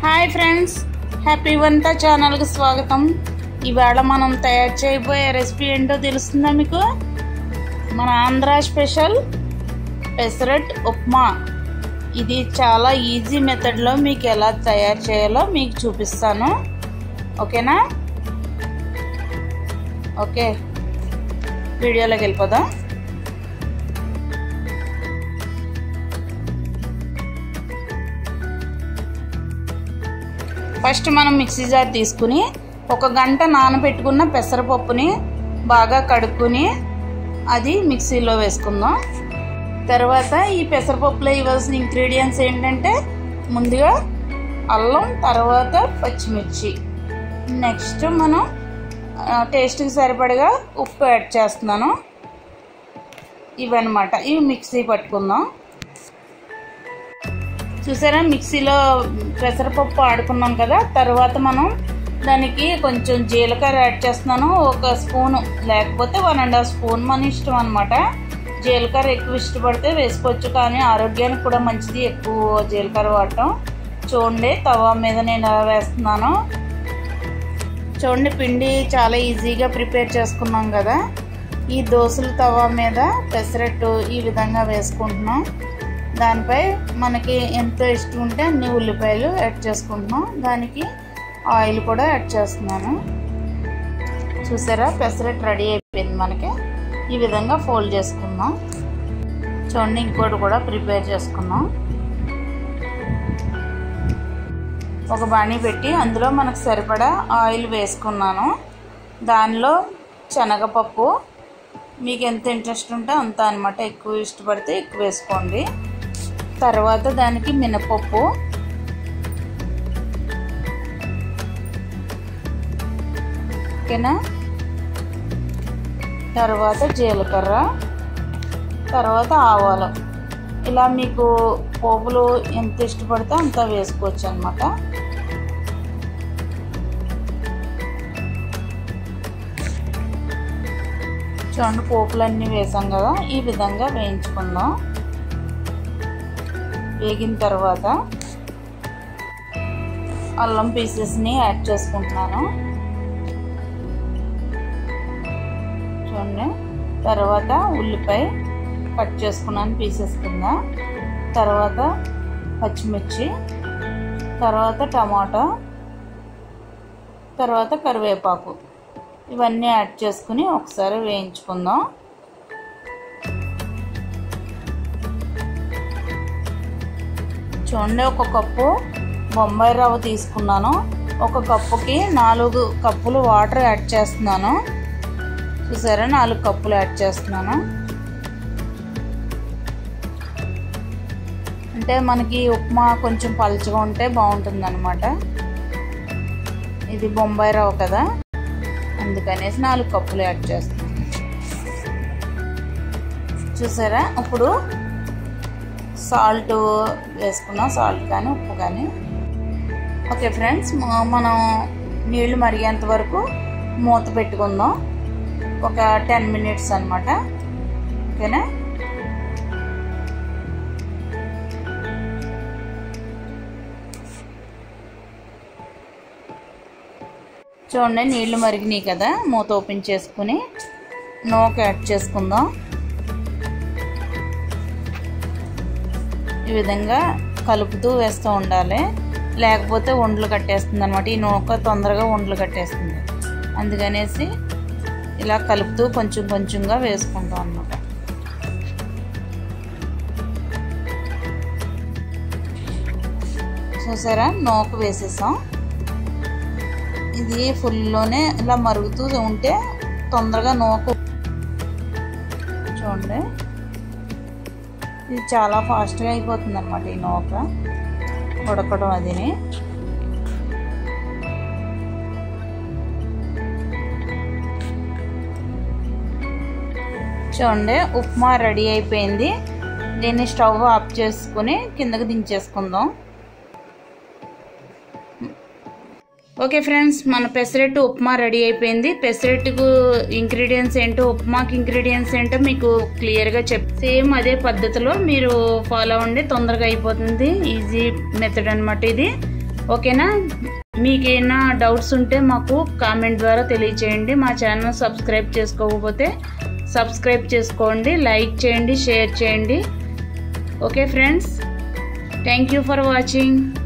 hi friends happy వంట ఛానల్కి స్వాగతం ఇవాళ మనం తయారు చేయబోయే రెసిపీ ఏంటో తెలుస్తుందా మీకు మన ఆంధ్ర స్పెషల్ పెసరట్ ఉప్మా ఇది చాలా ఈజీ మెథడ్లో మీకు ఎలా తయారు చేయాలో మీకు చూపిస్తాను ఓకేనా ఓకే వీడియోలోకి వెళ్ళిపోదాం ఫస్ట్ మనం మిక్సీ జార్ తీసుకుని ఒక గంట నానబెట్టుకున్న పెసరపప్పుని బాగా కడుక్కుని అది మిక్సీలో వేసుకుందాం తర్వాత ఈ పెసరపప్పులో ఇవ్వాల్సిన ఇంగ్రీడియంట్స్ ఏంటంటే ముందుగా అల్లం తర్వాత పచ్చిమిర్చి నెక్స్ట్ మనం టేస్ట్కి సరిపడగా ఉప్పు యాడ్ చేస్తున్నాను ఇవన్నమాట ఇవి మిక్సీ పట్టుకుందాం చూసారా మిక్సీలో పెసరపప్పు ఆడుకున్నాం కదా తర్వాత మనం దానికి కొంచెం జీలకర్ర యాడ్ చేస్తున్నాను ఒక స్పూను లేకపోతే వన్ అండ్ హాఫ్ స్పూన్ మన ఇష్టం అనమాట జీలకర్ర ఎక్కువ ఇష్టపడితే వేసుకోవచ్చు కానీ ఆరోగ్యానికి కూడా మంచిది ఎక్కువ జీలకర్ర వాడటం చూడండి తవా మీద నేను ఎలా వేస్తున్నాను చూడండి పిండి చాలా ఈజీగా ప్రిపేర్ చేసుకున్నాం కదా ఈ దోశల తవా మీద పెసరట్టు ఈ విధంగా వేసుకుంటున్నాం దానిపై మనకి ఎంతో ఇష్టం ఉంటే అన్ని ఉల్లిపాయలు యాడ్ చేసుకుంటున్నాం దానికి ఆయిల్ కూడా యాడ్ చేస్తున్నాను చూసారా పెసరట్ రెడీ అయిపోయింది మనకి ఈ విధంగా ఫోల్డ్ చేసుకుందాం చూడండి ఇంకోటి కూడా ప్రిపేర్ చేసుకున్నాం ఒక బాణీ పెట్టి అందులో మనకు సరిపడా ఆయిల్ వేసుకున్నాను దానిలో శనగపప్పు మీకు ఎంత ఇంట్రెస్ట్ ఉంటే అంత అనమాట ఎక్కువ ఇష్టపడితే ఎక్కువ వేసుకోండి తర్వాత దానికి మినపప్పు ఓకేనా తర్వాత జీలకర్ర తర్వాత ఆవాలు ఇలా మీకు పోపులు ఎంత ఇష్టపడితే అంత వేసుకోవచ్చు అనమాట చూడండి పోపులన్నీ వేసాం కదా ఈ విధంగా వేయించుకుందాం వేగిన తర్వాత అల్లం పీసెస్ని యాడ్ చేసుకుంటున్నాను చూడండి తర్వాత ఉల్లిపాయ కట్ చేసుకున్నాను పీసెస్ కింద తర్వాత పచ్చిమిర్చి తర్వాత టమాటా తర్వాత కరివేపాకు ఇవన్నీ యాడ్ చేసుకుని ఒకసారి వేయించుకుందాం చూడండి ఒక కప్పు బొంబాయి రవ్వ తీసుకున్నాను ఒక కప్పుకి నాలుగు కప్పులు వాటర్ యాడ్ చేస్తున్నాను చూసారా నాలుగు కప్పులు యాడ్ చేస్తున్నాను అంటే మనకి ఉప్మా కొంచెం పలుచగా ఉంటే బాగుంటుంది అనమాట ఇది బొంబాయి రవ్వ కదా అందుకనేసి నాలుగు కప్పులు యాడ్ చేస్తున్నాను చూసారా ఇప్పుడు సాల్ట్ వేసుకున్నాం సాల్ట్ కానీ ఉప్పు కానీ ఓకే ఫ్రెండ్స్ మనం నీళ్లు మరిగేంత వరకు మూత పెట్టుకుందాం ఒక టెన్ మినిట్స్ అనమాట ఓకేనా చూడండి నీళ్లు మరిగినాయి కదా మూత ఓపెన్ చేసుకుని నోక యాడ్ చేసుకుందాం ఈ విధంగా కలుపుతూ వేస్తూ ఉండాలి లేకపోతే ఒండ్లు కట్టేస్తుంది అనమాట ఈ నూక తొందరగా ఒండ్లు కట్టేస్తుంది అందుకనేసి ఇలా కలుపుతూ కొంచెం కొంచెంగా వేసుకుంటాం అన్నమాట చూసారా నూక వేసేసాం ఇది ఫుల్లోనే ఇలా మరుగుతూ ఉంటే తొందరగా నూక చూడండి ఇది చాలా ఫాస్ట్గా అయిపోతుంది అనమాట ఈ నూక ఉడకడం అదిని చూడండి ఉప్మా రెడీ అయిపోయింది దీన్ని స్టవ్ ఆఫ్ చేసుకుని కిందకి దించేసుకుందాం ఓకే ఫ్రెండ్స్ మన పెసరెట్టు ఉప్మా రెడీ అయిపోయింది పెసరెట్టుకు ఇంగ్రీడియంట్స్ ఏంటో ఉప్మాకి ఇంగ్రీడియంట్స్ ఏంటో మీకు క్లియర్గా చెప్ సేమ్ అదే పద్ధతిలో మీరు ఫాలో అవ్వండి తొందరగా అయిపోతుంది ఈజీ మెథడ్ అనమాట ఇది ఓకేనా మీకు ఏమైనా డౌట్స్ ఉంటే మాకు కామెంట్ ద్వారా తెలియచేయండి మా ఛానల్ సబ్స్క్రైబ్ చేసుకోకపోతే సబ్స్క్రైబ్ చేసుకోండి లైక్ చేయండి షేర్ చేయండి okay friends thank you for watching